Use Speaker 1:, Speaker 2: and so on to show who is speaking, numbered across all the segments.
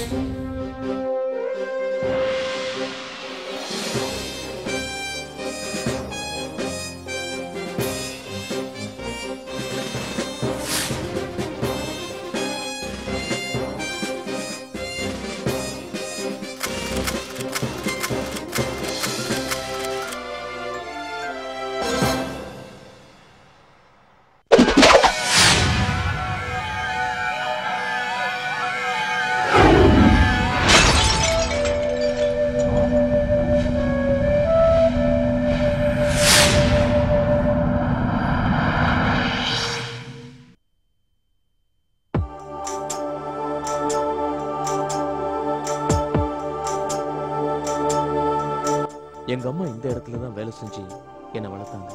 Speaker 1: எங்க அம்மா இந்த இடத்துல தான் வேலை செஞ்சு என்னை வளர்த்தாங்க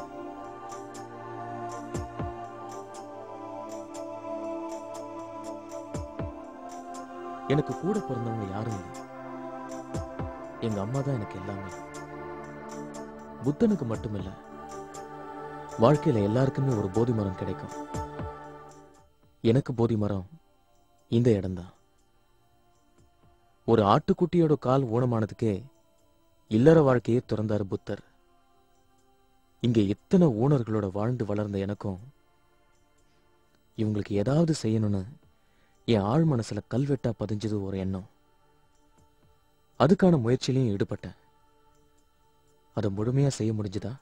Speaker 1: எனக்கு கூட பிறந்தவங்க யாரும் இல்லை எங்க அம்மா தான் எனக்கு எல்லாமே புத்தனுக்கு மட்டுமில்ல வாழ்க்கையில எல்லாருக்குமே ஒரு போதி மரம் கிடைக்கும் எனக்கு போதி மரம் இந்த இடம்தான் ஒரு ஆட்டுக்குட்டியோட கால் ஊனமானதுக்கே இல்லற வாழ்க்கையை துறந்தார் புத்தர் இங்க எத்தனை ஊனர்களோட வாழ்ந்து வளர்ந்த எனக்கும் இவங்களுக்கு ஏதாவது செய்யணும்னு என் ஆழ் மனசுல கல்வெட்டா பதிஞ்சது ஒரு எண்ணம் அதுக்கான முயற்சியிலையும் ஈடுபட்டேன் அதை முழுமையா செய்ய முடிஞ்சுதா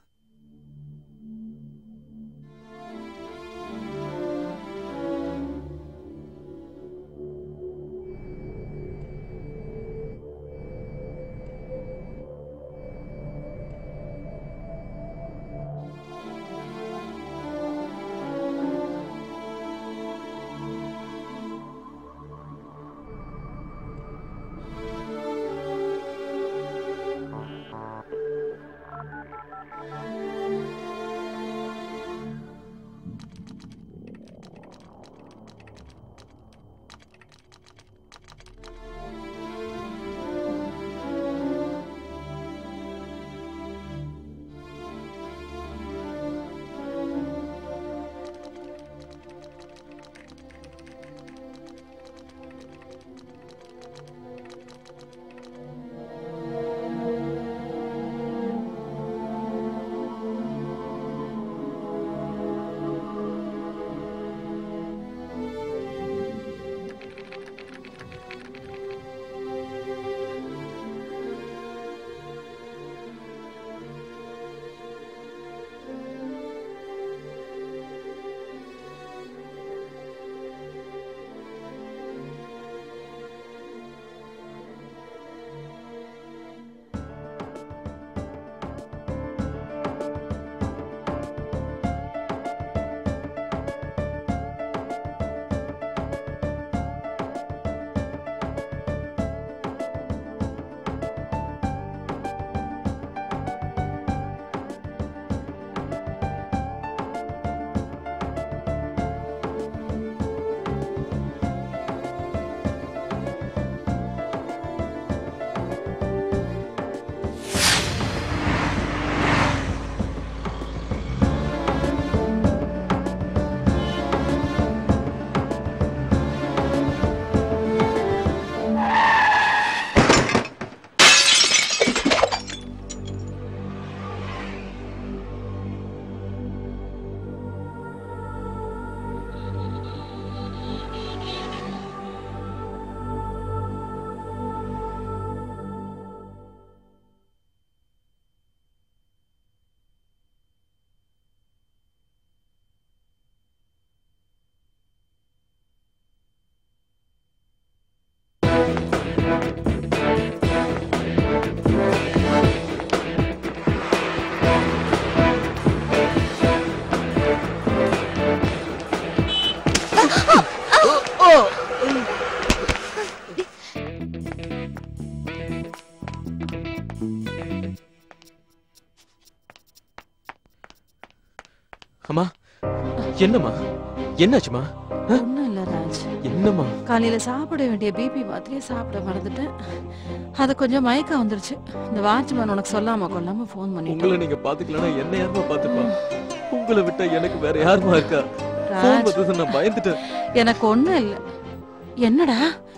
Speaker 1: அம்மா என்னம்மா என்னாச்சுமா
Speaker 2: ஒண்ணும் இல்ல ராஜ்
Speaker 1: என்னம்மா
Speaker 2: காலையில சாப்பிட வேண்டிய பிபி மாத்திரையை சாப்பிட மறந்துட்டேன் அது கொஞ்சம் மயக்கம் வந்துருச்சு இந்த வாட்ச்மேன் உனக்கு சொல்லாம கொல்லாம ஃபோன்
Speaker 1: உங்களை
Speaker 2: பண்ணிட்டேன்
Speaker 1: நீங்க பாத்துக்கலன்னா என்ன யாருமா பாத்துப்பா உங்களை விட்டா எனக்கு வேற யாருமா இருக்கா போன்
Speaker 2: ராஜ்
Speaker 1: பார்த்தது நான் பயந்துட்டேன்
Speaker 2: எனக்கு ஒண்ணும் இல்ல என்னடா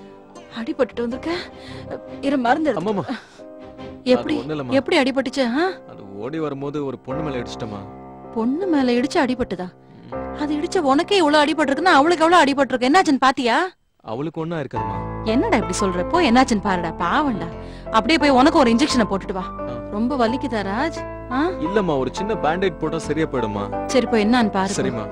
Speaker 2: அடிபட்டுட்டு வந்திருக்க இரு மருந்து எடுத்து-
Speaker 1: அம்மாமா
Speaker 2: எப்படி
Speaker 1: ஒண்ணு இல்லம்மா
Speaker 2: எப்படி அடிபட்டுச்சு ஆ?
Speaker 1: அது ஓடி வரும்போது ஒரு பொண்ணு மேல இடிச்சிட்டமா
Speaker 2: பொண்ணு மேல இடிச்சு அடிபட்டுதா அது இடிச்ச உனக்கே இவ்வளவு அடிபட்டிருக்குன்னா அவளுக்கு எவ்வளவு அடிபட்டிருக்கு என்னாச்சுன்னு பாத்தியா
Speaker 1: அவளுக்கு ஒண்ணா இருக்காதுமா
Speaker 2: என்னடா இப்படி சொல்ற போ என்னாச்சுன்னு பாருடா பாவம்டா அப்படியே போய் உனக்கு ஒரு இன்ஜெக்ஷனை போட்டுட்டு வா
Speaker 1: ஆ.
Speaker 2: ரொம்ப வலிக்குதா ராஜ் ஆ
Speaker 1: இல்லம்மா ஒரு சின்ன பேண்டேட் போட்டா சரியா போயிடுமா
Speaker 2: சரி போய் என்னன்னு பாரு போ.
Speaker 1: சரிம்மா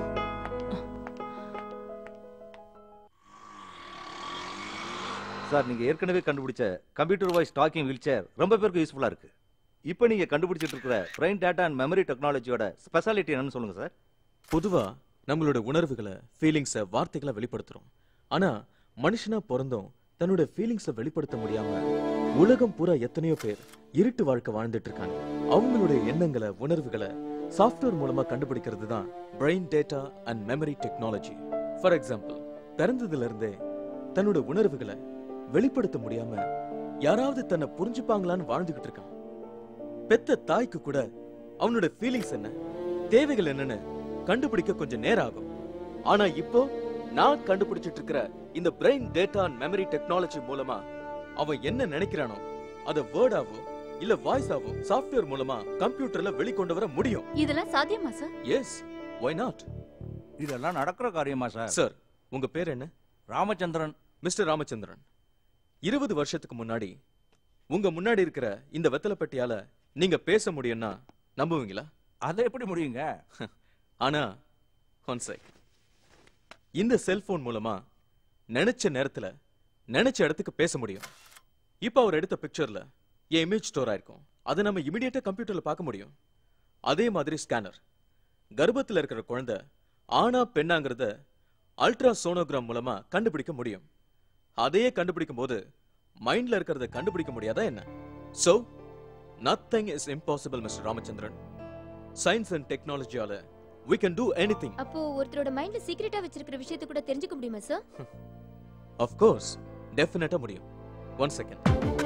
Speaker 3: சார் நீங்க ஏற்கனவே கண்டுபிடிச்ச computer voice talking wheelchair ரொம்ப பேருக்கு யூஸ்ஃபுல்லா இருக்கு இப்போ நீங்க கண்டுபிடிச்சிட்டு இருக்கிற பிரெயின் டேட்டா அண்ட் மெமரி டெக்னாலஜியோட ஸ்பெஷாலிட்டி என்னன்னு சொல்லுங்க சார்
Speaker 1: பொதுவா நம்மளோட உணர்வுகளை ஃபீலிங்ஸ வார்த்தைகளை வெளிப்படுத்துறோம் ஆனா மனுஷனா பிறந்தும் தன்னோட ஃபீலிங்ஸ வெளிப்படுத்த முடியாம உலகம் பூரா எத்தனையோ பேர் இருட்டு வாழ்க்கை வாழ்ந்துட்டு இருக்காங்க அவங்களுடைய எண்ணங்களை உணர்வுகளை சாஃப்ட்வேர் மூலமா கண்டுபிடிக்கிறது தான் brain data and memory technology for example பிறந்ததுல இருந்தே தன்னோட உணர்வுகளை வெளிப்படுத்த முடியாம யாராவது தன்னை புரிஞ்சுப்பாங்களான்னு வாழ்ந்துகிட்டு இருக்கான் பெத்த தாய்க்கு கூட அவனோட ஃபீலிங்ஸ் என்ன தேவைகள் என்னன்னு கண்டுபிடிக்க கொஞ்சம் நேரம் ஆகும் ஆனா இப்போ நான் கண்டுபிடிச்சிட்டு இருக்கிற இந்த brain data and memory technology மூலமா அவன் என்ன நினைக்கிறானோ அத வேர்டாவோ இல்ல வாய்ஸாவோ சாஃப்ட்வேர் மூலமா கம்ப்யூட்டர்ல வெளிக்கொண்டு வர முடியும்
Speaker 4: இதெல்லாம் சாத்தியமா சார்
Speaker 1: எஸ் ஒய் நாட்
Speaker 3: இதெல்லாம் நடக்கிற காரியமா சார்
Speaker 1: சார் உங்க பேர் என்ன
Speaker 3: ராமச்சந்திரன்
Speaker 1: மிஸ்டர் ராமச்சந்திரன் இருபது வருஷத்துக்கு முன்னாடி உங்க முன்னாடி இருக்கிற இந்த வெத்தலை பெட்டியால நீங்க பேச முடியும்னா நம்புவீங்களா
Speaker 3: அதை எப்படி முடியுங்க
Speaker 1: ஆனா ஒன் செக் இந்த செல்போன் மூலமா நினைச்ச நேரத்துல நினைச்ச இடத்துக்கு பேச முடியும் இப்போ அவர் எடுத்த பிக்சர்ல என் இமேஜ் ஸ்டோர் ஆயிருக்கும் அதை நம்ம இமிடியேட்டா கம்ப்யூட்டர்ல பார்க்க முடியும் அதே மாதிரி ஸ்கேனர் கர்ப்பத்துல இருக்கிற குழந்தை ஆனா பெண்ணாங்கிறத அல்ட்ரா சோனோகிராம் மூலமா கண்டுபிடிக்க முடியும் அதையே கண்டுபிடிக்கும் போது மைண்ட்ல இருக்கிறத கண்டுபிடிக்க முடியாதா என்ன so nothing is impossible mister Ramachandran science and டெக்னாலஜியால we can do anything
Speaker 4: அப்போ ஒருத்தரோட மைண்ட்ல சீக்ரெட்டா வச்சிருக்கிற விஷயத்தை கூட தெரிஞ்சுக்க முடியுமா சார்
Speaker 1: of course டெஃபினட்டா முடியும் ஒன் செகண்ட்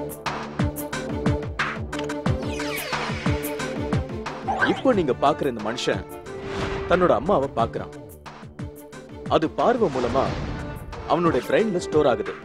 Speaker 1: இப்போ நீங்க பாக்குற இந்த மனுஷன் தன்னோட அம்மாவை பாக்குறான் அது பார்வை மூலமா அவனுடைய பிரெயின்ல ஸ்டோர் ஆகுது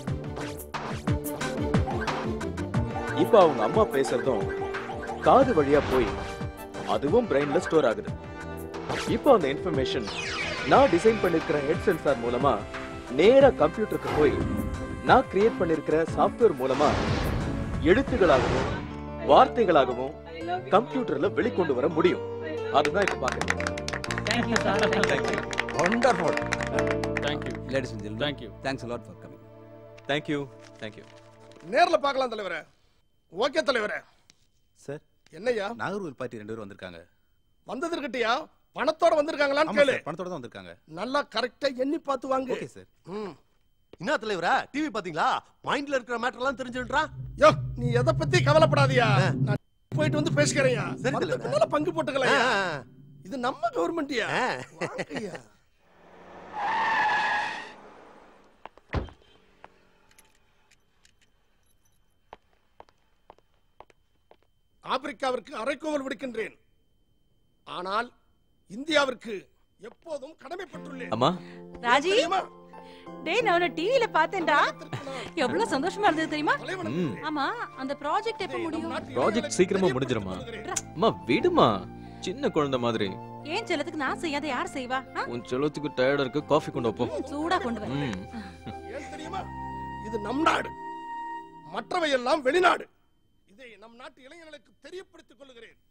Speaker 1: இப்போ அவங்க அம்மா பேசுறதும் காது வழியா போய் அதுவும் பிரெயின்ல ஸ்டோர் ஆகுது இப்போ அந்த இன்ஃபர்மேஷன் நான் டிசைன் பண்ணிருக்கிற ஹெட் சென்சார் மூலமா நேரா கம்ப்யூட்டருக்கு போய் நான் கிரியேட் பண்ணிருக்கிற சாஃப்ட்வேர் மூலமா எழுத்துகளாகவும் வார்த்தைகளாகவும் கம்ப்யூட்டர்ல வெளிக்கொண்டு வர முடியும் அதுதான் இப்ப பாக்குறேன்
Speaker 5: Thank you, sir. Thank you.
Speaker 3: Wonderful
Speaker 1: thank you
Speaker 6: Ladies and gentlemen,
Speaker 1: Thank you.
Speaker 6: thanks a lot for coming.
Speaker 1: Thank you thank you
Speaker 7: நேர்ல பார்க்கலாம் தலைவரே ஓகே தலைவரே
Speaker 6: சார்
Speaker 7: என்னய்யா
Speaker 6: நாகர்கோவில் பார்ட்டி ரெண்டு பேரும் வந்திருக்காங்க
Speaker 7: வந்தது இருக்கட்டியா பணத்தோட வந்திருக்காங்களான்னு
Speaker 6: ஆமா
Speaker 7: கேளு
Speaker 6: சார் பணத்தோட தான் வந்திருக்காங்க
Speaker 7: நல்லா கரெக்டா எண்ணி பார்த்து வாங்கு
Speaker 6: ஓகே சார்
Speaker 7: ம்.
Speaker 8: என்ன தலைவரா டிவி பாத்தீங்களா மைண்ட்ல இருக்கிற மேட்டர் எல்லாம் தெரிஞ்சுன்றான்
Speaker 7: யோ நீ எதை பத்தி கவலைப்படாதயா நான் போயிட்டு வந்து பேசிக்கிறேன்யா
Speaker 8: சரி,
Speaker 7: வந்து
Speaker 8: தலைவரே.
Speaker 7: பின்னால பங்கு போட்டுக்கலையா இது நம்ம கவர்மெண்ட்யா
Speaker 8: ஆ.
Speaker 7: வாங்கய்யா. ஆப்பிரிக்காவிற்கு அரைக்கோவல் விடுக்கின்றேன் ஆனால் இந்தியாவிற்கு எப்போதும் கடமைப்பட்டுள்ளேன்
Speaker 1: அம்மா
Speaker 2: ராஜி
Speaker 7: தெரியுமா?
Speaker 2: டேய் நான் உன்னை டிவில பார்த்தேன்டா
Speaker 7: திருப்பினான்.
Speaker 2: எவ்வளவு சந்தோஷமா இருந்தது தெரியுமா
Speaker 7: தலைவனுக்கு
Speaker 1: ம்.
Speaker 2: ஆமா அந்த ப்ராஜெக்ட் எப்ப
Speaker 7: நம்
Speaker 2: முடியும்
Speaker 7: நாட்டு
Speaker 1: ப்ராஜெக்ட்
Speaker 7: இளைஞர்களுக்கு
Speaker 1: சீக்கிரமா
Speaker 7: தெரியப்படுத்திக்
Speaker 1: முடிஞ்சிருமா?
Speaker 7: கொள்கிறேன்.
Speaker 1: அம்மா விடுமா சின்ன குழந்தை மாதிரி
Speaker 2: ஏன் செல்லத்துக்கு நான் செய்யாத யார் செய்வா ஆ?
Speaker 1: உன் செலத்துக்கு டயர்டா இருக்கு காஃபி கொண்டு வைப்போம்
Speaker 2: ம், சூடா கொண்டு வர
Speaker 1: ம்
Speaker 7: ஏன் தெரியுமா இது நம் நாடு மற்றவை எல்லாம் வெளிநாடு இதை நம் நாட்டு இளைஞர்களுக்கு தெரியப்படுத்திக் கொள்கிறேன்